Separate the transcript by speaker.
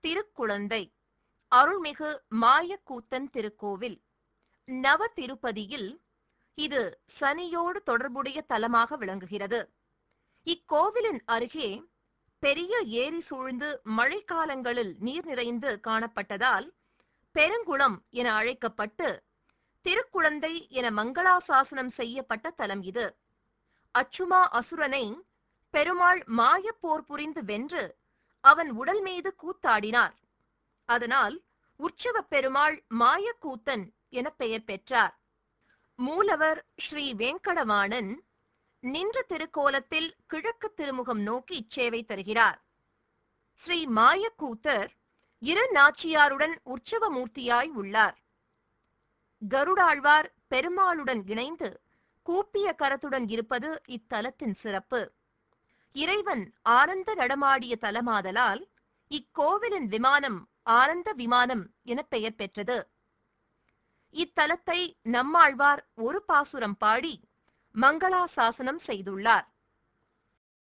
Speaker 1: திருக்குழந்தை அருள்மிகு மாயக்கூத்தன் திருக்கோவில் நவ திருப்பதியில் இது சனியோடு தொடர்புடைய தலமாக விளங்குகிறது இக்கோவிலின் அருகே பெரிய ஏரி சூழ்ந்து மழைக்காலங்களில் நீர் நிறைந்து காணப்பட்டதால் பெருங்குளம் என அழைக்கப்பட்டு திருக்குழந்தை என மங்களாசாசனம் செய்யப்பட்ட தலம் இது அச்சுமா அசுரனை பெருமாள் மாயப்போர் புரிந்து வென்று அவன் உடல் மீது கூத்தாடினார் அதனால் உற்சவ பெருமாள் மாயக்கூத்தன் என பெயர் பெற்றார் மூலவர் ஸ்ரீ வெங்கடவாணன் நின்ற திருக்கோலத்தில் கிழக்கு திருமுகம் நோக்கி இச்சேவை தருகிறார் ஸ்ரீ மாயக்கூத்தர் இரு நாச்சியாருடன் உற்சவ மூர்த்தியாய் உள்ளார் கருடாழ்வார் பெருமாளுடன் இணைந்து கூப்பிய கரத்துடன் இருப்பது இத்தலத்தின் சிறப்பு இறைவன் ஆனந்த நடமாடிய தலமாதலால் இக்கோவிலின் விமானம் ஆனந்த விமானம் என பெயர் பெற்றது இத்தலத்தை நம்மாழ்வார் ஒரு பாசுரம் பாடி மங்களாசாசனம் செய்துள்ளார்